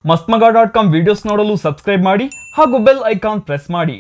ಮಸ್ತ್ಮಗ dot com videos ನೋಡಲು subscribe ಮಾಡಿ ಹಾಗೂ ಬೆಲ್ ಐಕಾನ್ ಪ್ರೆಸ್ ಮಾಡಿ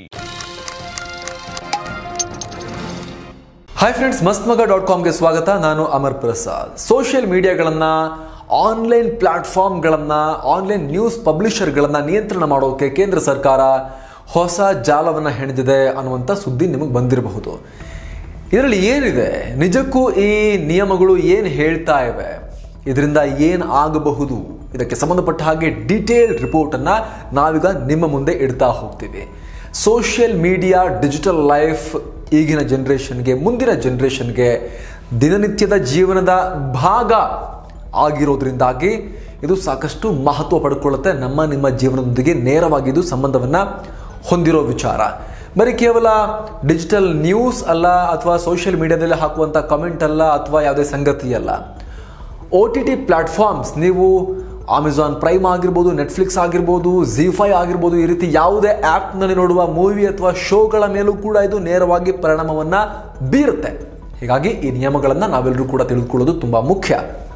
ಹಾಯ್ ಫ್ರೆಂಡ್ಸ್ ಮಸ್ತ್ಮಗ ಡಾಟ್ ಕಾಮ್ಗೆ ಸ್ವಾಗತ ನಾನು ಅಮರ್ ಪ್ರಸಾದ್ ಸೋಷಿಯಲ್ ಮೀಡಿಯಾಗಳನ್ನು ಆನ್ಲೈನ್ ಪ್ಲಾಟ್ಫಾರ್ಮ್ಗಳನ್ನು ಆನ್ಲೈನ್ ನ್ಯೂಸ್ ಪಬ್ಲಿಷರ್ಗಳನ್ನು ನಿಯಂತ್ರಣ ಮಾಡೋಕೆ ಕೇಂದ್ರ ಸರ್ಕಾರ ಹೊಸ ಜಾಲವನ್ನು ಹೆಣೆದಿದೆ ಅನ್ನುವಂಥ ಸುದ್ದಿ ನಿಮಗೆ ಬಂದಿರಬಹುದು ಇದರಲ್ಲಿ ಏನಿದೆ ನಿಜಕ್ಕೂ ಈ ನಿಯಮಗಳು ಏನು ಹೇಳ್ತಾ ಇವೆ ಇದರಿಂದ ಏನು ಆಗಬಹುದು ಇದಕ್ಕೆ ಸಂಬಂಧಪಟ್ಟ ಹಾಗೆ ಡೀಟೇಲ್ ರಿಪೋರ್ಟನ್ನು ನಾವೀಗ ನಿಮ್ಮ ಮುಂದೆ ಇಡ್ತಾ ಹೋಗ್ತೀವಿ ಸೋಷಿಯಲ್ ಮೀಡಿಯಾ ಡಿಜಿಟಲ್ ಲೈಫ್ ಈಗಿನ ಜನ್ರೇಷನ್ಗೆ ಮುಂದಿನ ಜನ್ರೇಷನ್ಗೆ ದಿನನಿತ್ಯದ ಜೀವನದ ಭಾಗ ಆಗಿರೋದ್ರಿಂದಾಗಿ ಇದು ಸಾಕಷ್ಟು ಮಹತ್ವ ಪಡ್ಕೊಳ್ಳುತ್ತೆ ನಮ್ಮ ನಿಮ್ಮ ಜೀವನದೊಂದಿಗೆ ನೇರವಾಗಿ ಇದು ಸಂಬಂಧವನ್ನು ಹೊಂದಿರೋ ವಿಚಾರ ಬರೀ ಕೇವಲ ಡಿಜಿಟಲ್ ನ್ಯೂಸ್ ಅಲ್ಲ ಅಥವಾ ಸೋಷಿಯಲ್ ಮೀಡಿಯಾದಲ್ಲಿ ಹಾಕುವಂಥ ಕಮೆಂಟ್ ಅಲ್ಲ ಅಥವಾ ಯಾವುದೇ ಸಂಗತಿ ಅಲ್ಲ ಒ ಟಿ ಟಿ ಪ್ಲಾಟ್ಫಾರ್ಮ್ಸ್ ನೀವು ಅಮೆಝಾನ್ ಪ್ರೈಮ್ ಆಗಿರ್ಬೋದು ನೆಟ್ಫ್ಲಿಕ್ಸ್ ಆಗಿರ್ಬೋದು ಜಿ ಫೈ ಆಗಿರ್ಬೋದು ಈ ರೀತಿ ಯಾವುದೇ ಆ್ಯಪ್ನಲ್ಲಿ ನೋಡುವ ಮೂವಿ ಅಥವಾ ಶೋಗಳ ಮೇಲೂ ಕೂಡ ಇದು ನೇರವಾಗಿ ಪರಿಣಾಮವನ್ನು ಬೀರುತ್ತೆ ಹೀಗಾಗಿ ಈ ನಿಯಮಗಳನ್ನು ನಾವೆಲ್ಲರೂ ಕೂಡ ತಿಳಿದುಕೊಳ್ಳೋದು ತುಂಬ ಮುಖ್ಯ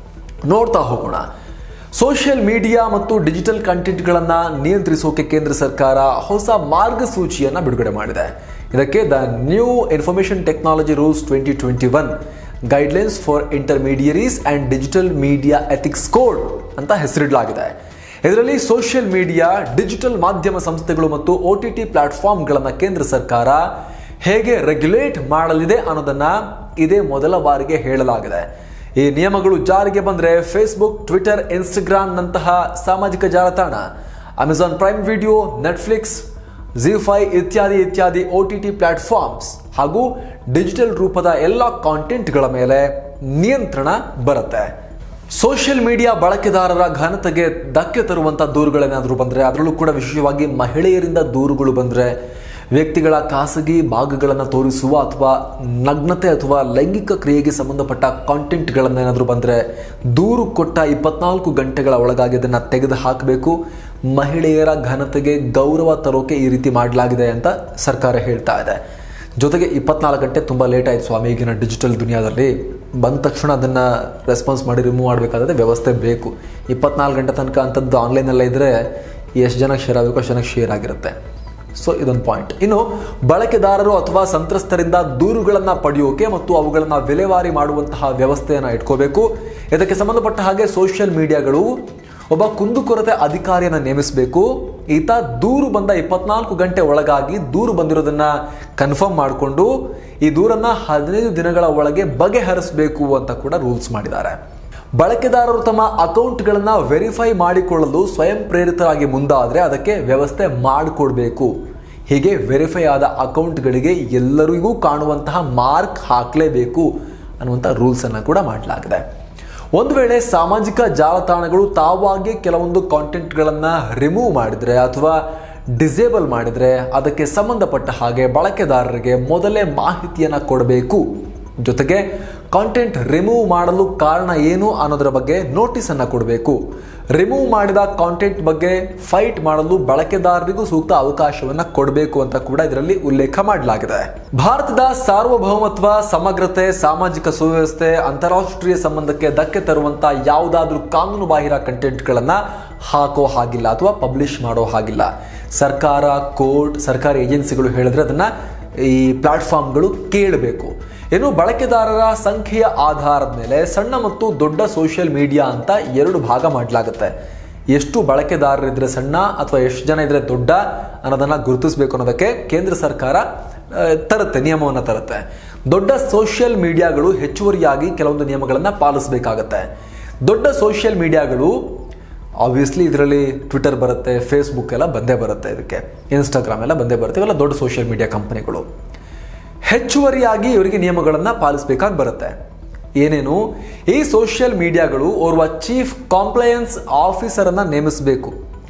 ನೋಡ್ತಾ ಹೋಗೋಣ ಸೋಷಿಯಲ್ ಮೀಡಿಯಾ ಮತ್ತು ಡಿಜಿಟಲ್ ಕಂಟೆಂಟ್ಗಳನ್ನು ನಿಯಂತ್ರಿಸೋಕೆ ಕೇಂದ್ರ ಸರ್ಕಾರ ಹೊಸ ಮಾರ್ಗಸೂಚಿಯನ್ನು ಬಿಡುಗಡೆ ಮಾಡಿದೆ ಇದಕ್ಕೆ the new information technology rules twenty twenty one guidelines for intermediaries and digital media ethics code ಅಂತ ಹೆಸರಿಡಲಾಗಿದೆ ಇದರಲ್ಲಿ ಸೋಷಿಯಲ್ ಮೀಡಿಯಾ ಡಿಜಿಟಲ್ ಮಾಧ್ಯಮ ಸಂಸ್ಥೆಗಳು ಮತ್ತು ಒ ಟಿ ಟಿ ಪ್ಲಾಟ್ಫಾರ್ಮ್ಗಳನ್ನು ಕೇಂದ್ರ ಸರ್ಕಾರ ಹೇಗೆ ರೆಗ್ಯುಲೇಟ್ ಮಾಡಲಿದೆ ಅನ್ನೋದನ್ನ ಇದೇ ಮೊದಲ ಬಾರಿಗೆ ಹೇಳಲಾಗಿದೆ ಈ ನಿಯಮಗಳು ಜಾರಿಗೆ ಬಂದರೆ ಫೇಸ್ಬುಕ್ ಟ್ವಿಟರ್ ಇನ್ಸ್ಟಾಗ್ರಾಮ್ನಂತಹ ಸಾಮಾಜಿಕ ಜಾಲತಾಣ Amazon Prime video Netflix Zee five ಇತ್ಯಾದಿ ಇತ್ಯಾದಿ ಒ ಟಿ ಟಿ ಪ್ಲಾಟ್ಫಾರ್ಮ್ಸ್ ಹಾಗೂ ಡಿಜಿಟಲ್ ರೂಪದ ಎಲ್ಲ ಕಾಂಟೆಂಟ್ಗಳ ಮೇಲೆ ನಿಯಂತ್ರಣ ಬರುತ್ತೆ ಸೋಷಿಯಲ್ ಮೀಡಿಯಾ ಬಳಕೆದಾರರ ಘನತೆಗೆ ಧಕ್ಕೆ ತರುವಂಥ ದೂರುಗಳೇನಾದರೂ ಬಂದರೆ ಅದರಲ್ಲೂ ಕೂಡ ವಿಶೇಷವಾಗಿ ಮಹಿಳೆಯರಿಂದ ದೂರುಗಳು ಬಂದರೆ ವ್ಯಕ್ತಿಗಳ ಖಾಸಗಿ ಭಾಗಗಳನ್ನು ತೋರಿಸುವ ಅಥವಾ ನಗ್ನತೆ ಅಥವಾ ಲೈಂಗಿಕ ಕ್ರಿಯೆಗೆ ಸಂಬಂಧಪಟ್ಟ ಕಾಂಟೆಂಟ್ಗಳನ್ನೇನಾದರೂ ಬಂದರೆ ದೂರು ಕೊಟ್ಟ ಇಪ್ಪತ್ನಾಲ್ಕು ಗಂಟೆಗಳ ಒಳಗಾಗಿ ಅದನ್ನು ತೆಗೆದು ಹಾಕಬೇಕು ಮಹಿಳೆಯರ ಘನತೆಗೆ ಗೌರವ ತರೋಕೆ ಈ ರೀತಿ ಮಾಡಲಾಗಿದೆ ಅಂತ ಸರ್ಕಾರ ಹೇಳ್ತಾ ಇದೆ ಜೊತೆಗೆ ಇಪ್ಪತ್ನಾಲ್ಕು ಗಂಟೆ ತುಂಬ ಲೇಟ್ ಆಯಿತು ಸ್ವಾಮಿ ಈಗಿನ ಡಿಜಿಟಲ್ ದುನಿಯಾದಲ್ಲಿ ಬಂದ ತಕ್ಷಣ ಅದನ್ನು ರೆಸ್ಪಾನ್ಸ್ ಮಾಡಿ ರಿಮೂವ್ ಮಾಡಬೇಕಾದ್ರೆ ವ್ಯವಸ್ಥೆ ಬೇಕು ಇಪ್ಪತ್ನಾಲ್ಕು ಗಂಟೆ ತನಕ ಅಂಥದ್ದು ಆನ್ಲೈನಲ್ಲೇ ಇದ್ದರೆ ಎಷ್ಟು ಜನಕ್ಕೆ ಶೇರ್ ಆಗಬೇಕು ಅಷ್ಟು ಜನಕ್ಕೆ ಶೇರ್ ಆಗಿರುತ್ತೆ ಸೊ ಇದೊಂದು ಪಾಯಿಂಟ್ ಇನ್ನು ಬಳಕೆದಾರರು ಅಥವಾ ಸಂತ್ರಸ್ತರಿಂದ ದೂರುಗಳನ್ನು ಪಡೆಯೋಕೆ ಮತ್ತು ಅವುಗಳನ್ನು ವಿಲೇವಾರಿ ಮಾಡುವಂತಹ ವ್ಯವಸ್ಥೆಯನ್ನು ಇಟ್ಕೋಬೇಕು ಇದಕ್ಕೆ ಸಂಬಂಧಪಟ್ಟ ಹಾಗೆ ಸೋಷಿಯಲ್ ಮೀಡಿಯಾಗಳು ಒಬ್ಬ ಕುಂದುಕೊರತೆ ಅಧಿಕಾರಿಯನ್ನು ನೇಮಿಸಬೇಕು ಈತ ದೂರು ಬಂದ ಇಪ್ಪತ್ನಾಲ್ಕು ಗಂಟೆ ಒಳಗಾಗಿ ದೂರು ಬಂದಿರೋದನ್ನ ಕನ್ಫರ್ಮ್ ಮಾಡಿಕೊಂಡು ಈ ದೂರನ್ನ ಹದಿನೈದು ದಿನಗಳ ಒಳಗೆ ಬಗೆಹರಿಸಬೇಕು ಅಂತ ಕೂಡ ರೂಲ್ಸ್ ಮಾಡಿದ್ದಾರೆ ಬಳಕೆದಾರರು ತಮ್ಮ ಅಕೌಂಟ್ಗಳನ್ನು ವೆರಿಫೈ ಮಾಡಿಕೊಳ್ಳಲು ಸ್ವಯಂ ಪ್ರೇರಿತರಾಗಿ ಮುಂದಾದರೆ ಅದಕ್ಕೆ ವ್ಯವಸ್ಥೆ ಮಾಡಿಕೊಡ್ಬೇಕು ಹೀಗೆ ವೆರಿಫೈ ಆದ ಅಕೌಂಟ್ಗಳಿಗೆ ಎಲ್ಲರಿಗೂ ಕಾಣುವಂತಹ ಮಾರ್ಕ್ ಹಾಕಲೇಬೇಕು ಅನ್ನುವಂಥ ರೂಲ್ಸನ್ನು ಕೂಡ ಮಾಡಲಾಗಿದೆ ಒಂದು ವೇಳೆ ಸಾಮಾಜಿಕ ಜಾಲತಾಣಗಳು ತಾವಾಗಿ ಕೆಲವೊಂದು ಕಾಂಟೆಂಟ್ಗಳನ್ನು ರಿಮೂವ್ ಮಾಡಿದರೆ ಅಥವಾ ಡಿಸೇಬಲ್ ಮಾಡಿದರೆ ಅದಕ್ಕೆ ಸಂಬಂಧಪಟ್ಟ ಹಾಗೆ ಬಳಕೆದಾರರಿಗೆ ಮೊದಲೇ ಮಾಹಿತಿಯನ್ನು ಕೊಡಬೇಕು ಜೊತೆಗೆ ಕಾಂಟೆಂಟ್ ರಿಮೂವ್ ಮಾಡಲು ಕಾರಣ ಏನು ಅನ್ನೋದರ ಬಗ್ಗೆ ನೋಟಿಸನ್ನು ಕೊಡಬೇಕು ರಿಮೂವ್ ಮಾಡಿದ ಕಾಂಟೆಂಟ್ ಬಗ್ಗೆ ಫೈಟ್ ಮಾಡಲು ಬಳಕೆದಾರರಿಗೂ ಸೂಕ್ತ ಅವಕಾಶವನ್ನು ಕೊಡಬೇಕು ಅಂತ ಕೂಡ ಇದರಲ್ಲಿ ಉಲ್ಲೇಖ ಮಾಡಲಾಗಿದೆ ಭಾರತದ ಸಾರ್ವಭೌಮತ್ವ ಸಮಗ್ರತೆ ಸಾಮಾಜಿಕ ಸುವ್ಯವಸ್ಥೆ ಅಂತಾರಾಷ್ಟ್ರೀಯ ಸಂಬಂಧಕ್ಕೆ ಧಕ್ಕೆ ತರುವಂತ ಯಾವುದಾದ್ರೂ ಕಾನೂನು ಬಾಹಿರ ಕಂಟೆಂಟ್ಗಳನ್ನ ಹಾಕೋ ಹಾಗಿಲ್ಲ ಅಥವಾ ಪಬ್ಲಿಷ್ ಮಾಡೋ ಹಾಗಿಲ್ಲ ಸರ್ಕಾರ ಕೋರ್ಟ್ ಸರ್ಕಾರಿ ಏಜೆನ್ಸಿಗಳು ಹೇಳಿದ್ರೆ ಅದನ್ನ ಈ ಪ್ಲಾಟ್ಫಾರ್ಮ್ಗಳು ಕೇಳಬೇಕು ಇನ್ನು ಬಳಕೆದಾರರ ಸಂಖ್ಯೆಯ ಆಧಾರದ ಮೇಲೆ ಸಣ್ಣ ಮತ್ತು ದೊಡ್ಡ ಸೋಷಿಯಲ್ ಮೀಡಿಯಾ ಅಂತ ಎರಡು ಭಾಗ ಮಾಡಲಾಗುತ್ತೆ ಎಷ್ಟು ಬಳಕೆದಾರರಿದ್ರೆ ಸಣ್ಣ ಅಥವಾ ಎಷ್ಟು ಜನ ಇದ್ರೆ ದೊಡ್ಡ ಅನ್ನೋದನ್ನ ಗುರುತಿಸಬೇಕು ಅನ್ನೋದಕ್ಕೆ ಕೇಂದ್ರ ಸರ್ಕಾರ ಆ, ತರುತ್ತೆ ನಿಯಮವನ್ನು ತರುತ್ತೆ ದೊಡ್ಡ ಸೋಷಿಯಲ್ ಮೀಡಿಯಾಗಳು ಹೆಚ್ಚುವರಿಯಾಗಿ ಕೆಲವೊಂದು ನಿಯಮಗಳನ್ನು ಪಾಲಿಸಬೇಕಾಗತ್ತೆ ದೊಡ್ಡ ಸೋಷಿಯಲ್ ಮೀಡಿಯಾಗಳು ಆಬ್ವಿಯಸ್ಲಿ ಇದರಲ್ಲಿ ಟ್ವಿಟರ್ ಬರುತ್ತೆ ಫೇಸ್ಬುಕ್ ಎಲ್ಲ ಬಂದೇ ಬರುತ್ತೆ ಇದಕ್ಕೆ ಇನ್ಸ್ಟಾಗ್ರಾಮ್ ಎಲ್ಲ ಬಂದೇ ಬರುತ್ತೆ ಇವೆಲ್ಲ ದೊಡ್ಡ ಸೋಷಿಯಲ್ ಮೀಡಿಯಾ ಕಂಪನಿಗಳು ಹೆಚ್ಚುವರಿಯಾಗಿ ಇವರಿಗೆ ನಿಯಮಗಳನ್ನು ಪಾಲಿಸಬೇಕಾಗಿ ಬರುತ್ತೆ ಏನೇನು ಈ ಸೋಷಿಯಲ್ ಮೀಡಿಯಾಗಳು ಓರ್ವ ಚೀಫ್ ಕಾಂಪ್ಲಯನ್ಸ್ ಆಫೀಸರ್ ಅನ್ನ ನೇಮಿಸಬೇಕು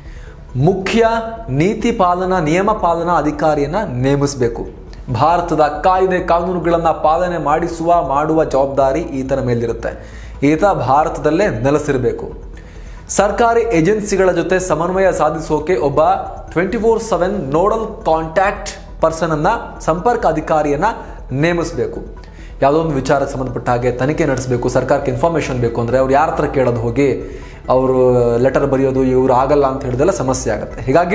ಮುಖ್ಯ ನೀತಿ ಪಾಲನಾ ನಿಯಮ ಪಾಲನಾ ಅಧಿಕಾರಿಯನ್ನ ನೇಮಿಸಬೇಕು ಭಾರತದ ಕಾಯ್ದೆ ಕಾನೂನುಗಳನ್ನು ಪಾಲನೆ ಮಾಡಿಸುವ ಮಾಡುವ ಜವಾಬ್ದಾರಿ ಈತನ ಮೇಲಿರುತ್ತೆ ಈತ ಭಾರತದಲ್ಲೇ ನೆಲೆಸಿರಬೇಕು ಸರ್ಕಾರಿ ಏಜೆನ್ಸಿಗಳ ಜೊತೆ ಸಮನ್ವಯ ಸಾಧಿಸೋಕೆ ಒಬ್ಬ twenty four seven nodal contact person ಅನ್ನ ಸಂಪರ್ಕ ಅಧಿಕಾರಿಯನ್ನ ನೇಮಿಸಬೇಕು ಯಾವುದೋ ಒಂದು ವಿಚಾರಕ್ಕೆ ಸಂಬಂಧಪಟ್ಟ ಹಾಗೆ ತನಿಖೆ ನಡೆಸಬೇಕು ಸರ್ಕಾರಕ್ಕೆ ಇನ್ಫಾರ್ಮೇಷನ್ ಬೇಕು ಅಂದರೆ ಅವ್ರು ಯಾರ ಹತ್ರ ಕೇಳೋದು ಹೋಗಿ ಅವರು ಲೆಟರ್ ಬರೆಯೋದು ಇವರು ಆಗಲ್ಲ ಅಂತ ಹೇಳಿದೆಲ್ಲ ಸಮಸ್ಯೆ ಆಗುತ್ತೆ ಹೀಗಾಗಿ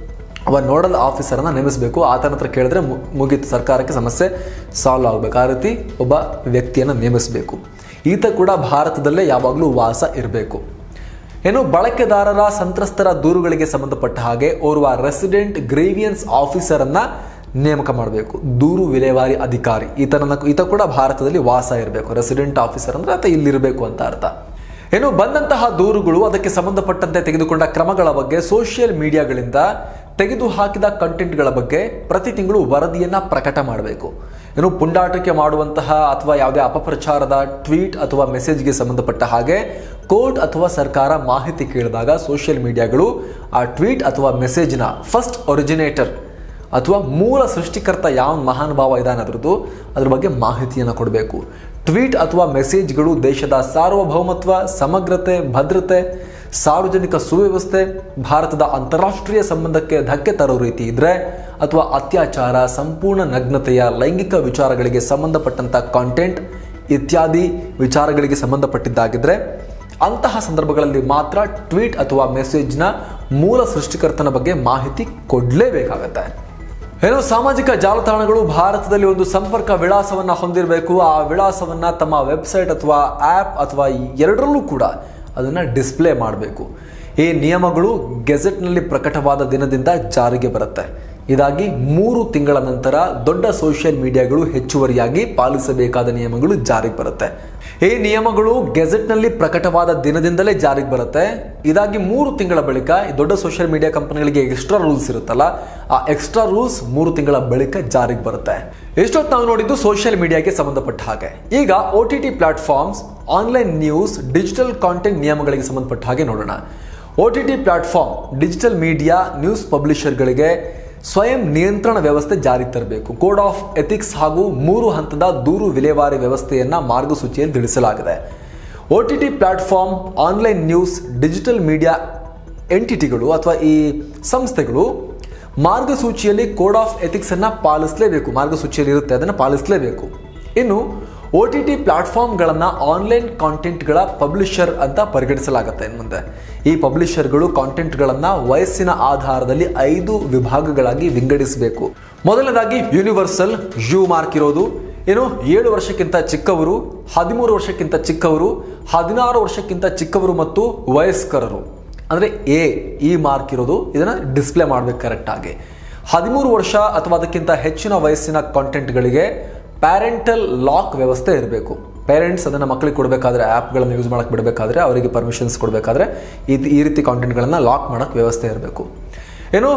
ಅವ ನೋಡಲ್ ಆಫೀಸರನ್ನ ನೇಮಿಸಬೇಕು ಆತನ ಹತ್ರ ಕೇಳಿದ್ರೆ ಮು- ಮುಗೀತು ಸರ್ಕಾರಕ್ಕೆ ಸಮಸ್ಯೆ ಸಾಲ್ವ್ ಆಗಬೇಕು ಆ ರೀತಿ ಒಬ್ಬ ವ್ಯಕ್ತಿಯನ್ನು ನೇಮಿಸಬೇಕು ಈತ ಕೂಡ ಭಾರತದಲ್ಲೇ ಯಾವಾಗಲೂ ವಾಸ ಇರಬೇಕು ಏನು ಬಳಕೆದಾರರ ಸಂತ್ರಸ್ತರ ದೂರುಗಳಿಗೆ ಸಂಬಂಧಪಟ್ಟ ಹಾಗೆ ಓರ್ವ ರೆಸಿಡೆಂಟ್ ಗ್ರೇವಿಯನ್ಸ್ ಆಫೀಸರ್ ಅನ್ನ ನೇಮಕ ಮಾಡಬೇಕು ದೂರು ವಿಲೇವಾರಿ ಅಧಿಕಾರಿ ಈತನನ್ನ ಈತ ಕೂಡ ಭಾರತದಲ್ಲಿ ವಾಸ ಇರಬೇಕು ರೆಸಿಡೆಂಟ್ ಆಫೀಸರ್ ಅಂದ್ರೆ ಆತ ಇಲ್ಲಿರಬೇಕು ಅಂತ ಅರ್ಥ ಏನು ಬಂದಂತಹ ದೂರುಗಳು ಅದಕ್ಕೆ ಸಂಬಂಧಪಟ್ಟಂತೆ ತೆಗೆದುಕೊಂಡ ಕ್ರಮಗಳ ಬಗ್ಗೆ ಸೋಷಿಯಲ್ ಮೀಡಿಯಾಗಳಿಂದ ತೆಗೆದು ಹಾಕಿದ ಕಂಟೆಂಟ್ಗಳ ಬಗ್ಗೆ ಪ್ರತಿ ತಿಂಗಳು ವರದಿಯನ್ನ ಪ್ರಕಟ ಮಾಡಬೇಕು ಏನು ಪುಂಡಾಟಿಕೆ ಮಾಡುವಂತಹ ಅಥವಾ ಯಾವುದೇ ಅಪಪ್ರಚಾರದ ಟ್ವೀಟ್ ಅಥವಾ ಮೆಸೇಜ್ಗೆ ಸಂಬಂಧಪಟ್ಟ ಹಾಗೆ ಕೋರ್ಟ್ ಅಥವಾ ಸರ್ಕಾರ ಮಾಹಿತಿ ಕೇಳಿದಾಗ ಸೋಷಿಯಲ್ ಮೀಡಿಯಾಗಳು ಆ ಟ್ವೀಟ್ ಅಥವಾ ಮೆಸೇಜ್ನ ಫಸ್ಟ್ ಒರಿಜಿನೇಟರ್ ಅಥವಾ ಮೂಲ ಸೃಷ್ಟಿಕರ್ತ ಯಾವ ಮಹಾನುಭಾವ ಇದ್ದಾನೆ ಅದರದ್ದು ಅದ್ರ ಬಗ್ಗೆ ಮಾಹಿತಿಯನ್ನು ಕೊಡಬೇಕು ಟ್ವೀಟ್ ಅಥವಾ ಮೆಸೇಜ್ಗಳು ದೇಶದ ಸಾರ್ವಭೌಮತ್ವ ಸಮಗ್ರತೆ ಭದ್ರತೆ ಸಾರ್ವಜನಿಕ ಸುವ್ಯವಸ್ಥೆ ಭಾರತದ ಅಂತಾರಾಷ್ಟ್ರೀಯ ಸಂಬಂಧಕ್ಕೆ ಧಕ್ಕೆ ತರೋ ರೀತಿ ಇದ್ರೆ ಅಥವಾ ಅತ್ಯಾಚಾರ ಸಂಪೂರ್ಣ ನಗ್ನತೆಯ ಲೈಂಗಿಕ ವಿಚಾರಗಳಿಗೆ ಸಂಬಂಧಪಟ್ಟಂತ ಕಾಂಟೆಂಟ್ ಇತ್ಯಾದಿ ವಿಚಾರಗಳಿಗೆ ಸಂಬಂಧಪಟ್ಟಿದ್ದಾಗಿದ್ರೆ ಅಂತಹ ಸಂದರ್ಭಗಳಲ್ಲಿ ಮಾತ್ರ ಟ್ವೀಟ್ ಅಥವಾ ಮೆಸೇಜ್ನ ಮೂಲ ಸೃಷ್ಟಿಕರ್ತನ ಬಗ್ಗೆ ಮಾಹಿತಿ ಕೊಡಲೇಬೇಕಾಗತ್ತೆ ಏನು ಸಾಮಾಜಿಕ ಜಾಲತಾಣಗಳು ಭಾರತದಲ್ಲಿ ಒಂದು ಸಂಪರ್ಕ ವಿಳಾಸವನ್ನ ಹೊಂದಿರಬೇಕು ಆ ವಿಳಾಸವನ್ನ ತಮ್ಮ ವೆಬ್ಸೈಟ್ ಅಥವಾ ಆ್ಯಪ್ ಅಥವಾ ಎರಡರಲ್ಲೂ ಕೂಡ ಅದನ್ನ ಡಿಸ್ಪ್ಲೇ ಮಾಡಬೇಕು ಈ ನಿಯಮಗಳು ಗೆಜೆಟ್ನಲ್ಲಿ ಪ್ರಕಟವಾದ ದಿನದಿಂದ ಜಾರಿಗೆ ಬರುತ್ತೆ ಇದಾಗಿ ಮೂರು ತಿಂಗಳ ನಂತರ ದೊಡ್ಡ ಸೋಷಿಯಲ್ ಮೀಡಿಯಾಗಳು ಹೆಚ್ಚುವರಿಯಾಗಿ ಪಾಲಿಸಬೇಕಾದ ನಿಯಮಗಳು ಜಾರಿಗೆ ಬರುತ್ತೆ ಈ ನಿಯಮಗಳು ಗೆಜೆಟ್ನಲ್ಲಿ ಪ್ರಕಟವಾದ ದಿನದಿಂದಲೇ ಜಾರಿಗೆ ಬರುತ್ತೆ ಇದಾಗಿ ಮೂರು ತಿಂಗಳ ಬಳಿಕ ಈ ದೊಡ್ಡ ಸೋಷಿಯಲ್ ಮೀಡಿಯಾ ಕಂಪನಿಗಳಿಗೆ ಎಕ್ಸ್ಟ್ರಾ ರೂಲ್ಸ್ ಇರುತ್ತಲ್ಲ ಆ ಎಕ್ಸ್ಟ್ರಾ ರೂಲ್ಸ್ ಮೂರು ತಿಂಗಳ ಬಳಿಕ ಜಾರಿಗೆ ಬರುತ್ತೆ ಎಷ್ಟೊತ್ತು ನಾವು ನೋಡಿದ್ದು ಸೋಷಿಯಲ್ ಮೀಡಿಯಾಗೆ ಸಂಬಂಧಪಟ್ಟ ಹಾಗೆ ಈಗ O T T platforms online news digital content ನಿಯಮಗಳಿಗೆ ಸಂಬಂಧಪಟ್ಟ ಹಾಗೆ ನೋಡೋಣ O T T platform digital media news ಪಬ್ಲಿಷರ್ಗಳಿಗೆ ಸ್ವಯಂ ನಿಯಂತ್ರಣ ವ್ಯವಸ್ಥೆ ಜಾರಿಗೆ ತರಬೇಕು ಕೋಡ್ ಆಫ್ ಎಥಿಕ್ಸ್ ಹಾಗೂ ಮೂರು ಹಂತದ ದೂರು ವಿಲೇವಾರಿ ವ್ಯವಸ್ಥೆಯನ್ನ ಮಾರ್ಗಸೂಚಿಯಲ್ಲಿ ತಿಳಿಸಲಾಗಿದೆ O T T platform online news digital media ಎಂಟಿಟಿಗಳು ಅಥವಾ ಈ ಸಂಸ್ಥೆಗಳು ಮಾರ್ಗಸೂಚಿಯಲ್ಲಿ ಕೋಡ್ ಆಫ್ ಎಥಿಕ್ಸ್ ಅನ್ನ ಪಾಲಿಸಲೇಬೇಕು ಮಾರ್ಗಸೂಚಿಯಲ್ಲಿ ಇರುತ್ತೆ ಅದನ್ನು ಪಾಲಿಸಲೇಬೇಕು ಇನ್ನು ಒ ಟಿ ಟಿ ಪ್ಲಾಟ್ಫಾರ್ಮ್ಗಳನ್ನು ಆನ್ಲೈನ್ ಕಾಂಟೆಂಟ್ಗಳ ಪಬ್ಲಿಷರ್ ಅಂತ ಪರಿಗಣಿಸಲಾಗುತ್ತೆ ಇನ್ನು ಮುಂದೆ ಈ ಪಬ್ಲಿಷರ್ಗಳು ಕಾಂಟೆಂಟ್ಗಳನ್ನು ವಯಸ್ಸಿನ ಆಧಾರದಲ್ಲಿ ಐದು ವಿಭಾಗಗಳಾಗಿ ವಿಂಗಡಿಸಬೇಕು ಮೊದಲನೇದಾಗಿ ಯೂನಿವರ್ಸಲ್ ಯು ಮಾರ್ಕ್ ಇರೋದು ಏನು ಏಳು ವರ್ಷಕ್ಕಿಂತ ಚಿಕ್ಕವರು ಹದಿಮೂರು ವರ್ಷಕ್ಕಿಂತ ಚಿಕ್ಕವರು ಹದಿನಾರು ವರ್ಷಕ್ಕಿಂತ ಚಿಕ್ಕವರು ಮತ್ತು ವಯಸ್ಕರರು ಅಂದರೆ ಎ ಈ ಮಾರ್ಕ್ ಇರೋದು ಇದನ್ನು ಡಿಸ್ಪ್ಲೇ ಮಾಡಬೇಕು ಕರೆಕ್ಟಾಗಿ ಹದಿಮೂರು ವರ್ಷ ಅಥವಾ ಅದಕ್ಕಿಂತ ಹೆಚ್ಚಿನ ವಯಸ್ಸಿನ ಕಾಂಟೆಂಟ್ಗಳಿಗೆ ಪ್ಯಾರೆಂಟಲ್ ಲಾಕ್ ವ್ಯವಸ್ಥೆ ಇರಬೇಕು ಪೇರೆಂಟ್ಸ್ ಅದನ್ನು ಮಕ್ಕಳಿಗೆ ಕೊಡಬೇಕಾದ್ರೆ ಆ್ಯಪ್ಗಳನ್ನು ಯೂಸ್ ಮಾಡಕ್ಕೆ ಬಿಡಬೇಕಾದ್ರೆ ಅವರಿಗೆ ಪರ್ಮಿಷನ್ಸ್ ಕೊಡಬೇಕಾದ್ರೆ ಇದು ಈ ರೀತಿ ಕಾಂಟೆಂಟ್ಗಳನ್ನು ಲಾಕ್ ಮಾಡೋಕ್ಕೆ ವ್ಯವಸ್ಥೆ ಇರಬೇಕು ಏನು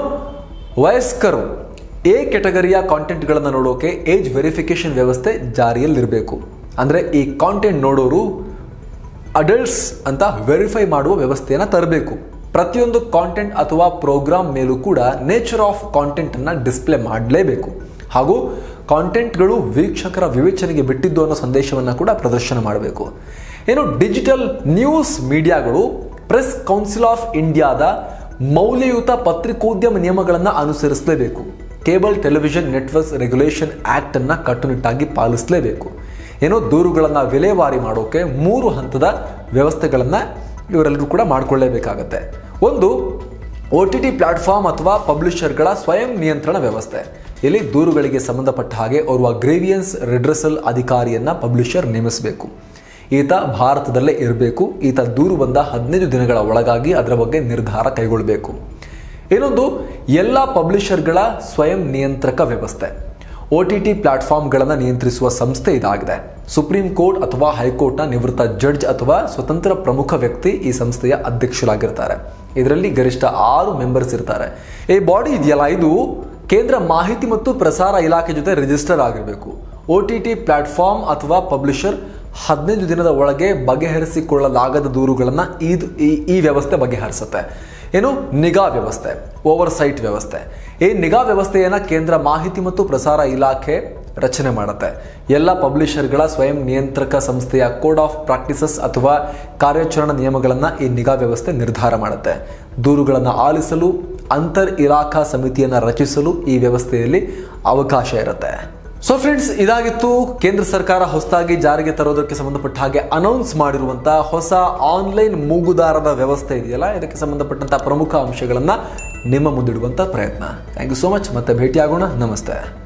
ವಯಸ್ಕರು ಎ ಕೆಟಗರಿಯ ಕಾಂಟೆಂಟ್ಗಳನ್ನು ನೋಡೋಕೆ ಏಜ್ ವೆರಿಫಿಕೇಶನ್ ವ್ಯವಸ್ಥೆ ಜಾರಿಯಲ್ಲಿರಬೇಕು ಅಂದರೆ ಈ ಕಾಂಟೆಂಟ್ ನೋಡೋರು ಅಡಲ್ಟ್ಸ್ ಅಂತ ವೆರಿಫೈ ಮಾಡುವ ವ್ಯವಸ್ಥೆಯನ್ನು ತರಬೇಕು ಪ್ರತಿಯೊಂದು ಕಾಂಟೆಂಟ್ ಅಥವಾ ಪ್ರೋಗ್ರಾಮ್ ಮೇಲೂ ಕೂಡ ನೇಚರ್ ಆಫ್ ಕಾಂಟೆಂಟ್ ಅನ್ನ ಡಿಸ್ಪ್ಲೇ ಮಾಡಲೇಬೇಕು ಹಾಗೂ ಕಾಂಟೆಂಟ್ಗಳು ವೀಕ್ಷಕರ ವಿವೇಚನೆಗೆ ಬಿಟ್ಟಿದ್ದು ಅನ್ನೋ ಸಂದೇಶವನ್ನು ಕೂಡ ಪ್ರದರ್ಶನ ಮಾಡಬೇಕು ಏನು ಡಿಜಿಟಲ್ ನ್ಯೂಸ್ ಮೀಡಿಯಾಗಳು ಪ್ರೆಸ್ ಕೌನ್ಸಿಲ್ ಆಫ್ ಇಂಡಿಯಾದ ಮೌಲ್ಯಯುತ ಪತ್ರಿಕೋದ್ಯಮ ನಿಯಮಗಳನ್ನು ಅನುಸರಿಸಲೇಬೇಕು cable television networks regulation act ಅನ್ನ ಕಟ್ಟುನಿಟ್ಟಾಗಿ ಪಾಲಿಸಲೇಬೇಕು ಏನೋ ದೂರುಗಳನ್ನು ವಿಲೇವಾರಿ ಮಾಡೋಕೆ ಮೂರು ಹಂತದ ವ್ಯವಸ್ಥೆಗಳನ್ನು ಇವರೆಲ್ಲರೂ ಕೂಡ ಮಾಡಿಕೊಳ್ಳೇಬೇಕಾಗತ್ತೆ ಒಂದು ಒ ಟಿ ಟಿ ಪ್ಲಾಟ್ಫಾರ್ಮ್ ಅಥವಾ ಪಬ್ಲಿಷರ್ಗಳ ಸ್ವಯಂ ನಿಯಂತ್ರಣ ವ್ಯವಸ್ಥೆ ಇಲ್ಲಿ ದೂರುಗಳಿಗೆ ಸಂಬಂಧಪಟ್ಟ ಹಾಗೆ ಓರ್ವ ಗ್ರೇವಿಯನ್ಸ್ ರಿಡ್ರೆಸಲ್ ಅಧಿಕಾರಿಯನ್ನ ಪಬ್ಲಿಷರ್ ನೇಮಿಸಬೇಕು ಈತ ಭಾರತದಲ್ಲೇ ಇರಬೇಕು ಈತ ದೂರು ಬಂದ ಹದಿನೈದು ದಿನಗಳ ಒಳಗಾಗಿ ಅದರ ಬಗ್ಗೆ ನಿರ್ಧಾರ ಕೈಗೊಳ್ಳಬೇಕು ಇನ್ನೊಂದು ಎಲ್ಲ ಪಬ್ಲಿಷರ್ಗಳ ಸ್ವಯಂ ನಿಯಂತ್ರಕ ವ್ಯವಸ್ಥೆ ಒ ಟಿ ಟಿ ಪ್ಲಾಟ್ಫಾರ್ಮ್ಗಳನ್ನು ನಿಯಂತ್ರಿಸುವ ಸಂಸ್ಥೆ ಇದಾಗಿದೆ ಸುಪ್ರೀಂ ಕೋರ್ಟ್ ಅಥವಾ ಹೈಕೋರ್ಟ್ನ ನಿವೃತ್ತ ಜಡ್ಜ್ ಅಥವಾ ಸ್ವತಂತ್ರ ಪ್ರಮುಖ ವ್ಯಕ್ತಿ ಈ ಸಂಸ್ಥೆಯ ಅಧ್ಯಕ್ಷರಾಗಿರ್ತಾರೆ ಇದರಲ್ಲಿ ಗರಿಷ್ಠ ಆರು ಮೆಂಬರ್ಸ್ ಇರ್ತಾರೆ ಈ ಬಾಡಿ ಇದೆಯಲ್ಲ ಇದು ಕೇಂದ್ರ ಮಾಹಿತಿ ಮತ್ತು ಪ್ರಸಾರ ಇಲಾಖೆ ಜೊತೆ ರಿಜಿಸ್ಟರ್ ಆಗಿರಬೇಕು ಒ ಟಿ ಟಿ ಪ್ಲಾಟ್ಫಾರ್ಮ್ ಅಥವಾ ಪಬ್ಲಿಷರ್ ಹದಿನೈದು ದಿನದ ಒಳಗೆ ಬಗೆಹರಿಸಿಕೊಳ್ಳಲಾಗದ ದೂರುಗಳನ್ನು ಇದು ಈ- ಈ ವ್ಯವಸ್ಥೆ ಬಗೆಹರಿಸುತ್ತೆ ಏನು ನಿಗಾ ವ್ಯವಸ್ಥೆ ಓವರ್ ಸೈಟ್ ವ್ಯವಸ್ಥೆ ಈ ನಿಗಾ ವ್ಯವಸ್ಥೆಯನ್ನು ಕೇಂದ್ರ ಮಾಹಿತಿ ಮತ್ತು ಪ್ರಸಾರ ಇಲಾಖೆ ರಚನೆ ಮಾಡುತ್ತೆ ಎಲ್ಲ ಪಬ್ಲಿಷರ್ಗಳ ಸ್ವಯಂ ನಿಯಂತ್ರಕ ಸಂಸ್ಥೆಯ ಕೋಡ್ ಆಫ್ ಪ್ರಾಕ್ಟೀಸಸ್ ಅಥವಾ ಕಾರ್ಯಾಚರಣಾ ನಿಯಮಗಳನ್ನು ಈ ನಿಗಾ ವ್ಯವಸ್ಥೆ ನಿರ್ಧಾರ ಮಾಡುತ್ತೆ ದೂರುಗಳನ್ನು ಆಲಿಸಲು ಅಂತರ್ ಇಲಾಖಾ ಸಮಿತಿಯನ್ನು ರಚಿಸಲು ಈ ವ್ಯವಸ್ಥೆಯಲ್ಲಿ ಅವಕಾಶ ಇರುತ್ತೆ ಸೊ ಫ್ರೆಂಡ್ಸ್ ಇದಾಗಿತ್ತು ಕೇಂದ್ರ ಸರ್ಕಾರ ಹೊಸದಾಗಿ ಜಾರಿಗೆ ತರೋದಕ್ಕೆ ಸಂಬಂಧಪಟ್ಟ ಹಾಗೆ ಅನೌನ್ಸ್ ಮಾಡಿರುವಂತಹ ಹೊಸ ಆನ್ಲೈನ್ ಮೂಗುದಾರದ ವ್ಯವಸ್ಥೆ ಇದೆಯಲ್ಲ ಇದಕ್ಕೆ ಸಂಬಂಧಪಟ್ಟಂತಹ ಪ್ರಮುಖ ಅಂಶಗಳನ್ನ ನಿಮ್ಮ ಮುಂದಿಡುವಂತ ಪ್ರಯತ್ನ ಥ್ಯಾಂಕ್ ಯು ಸೋ ಮಚ್ ಮತ್ತೆ ಭೇಟಿಯಾಗೋಣ ನಮಸ್ತೆ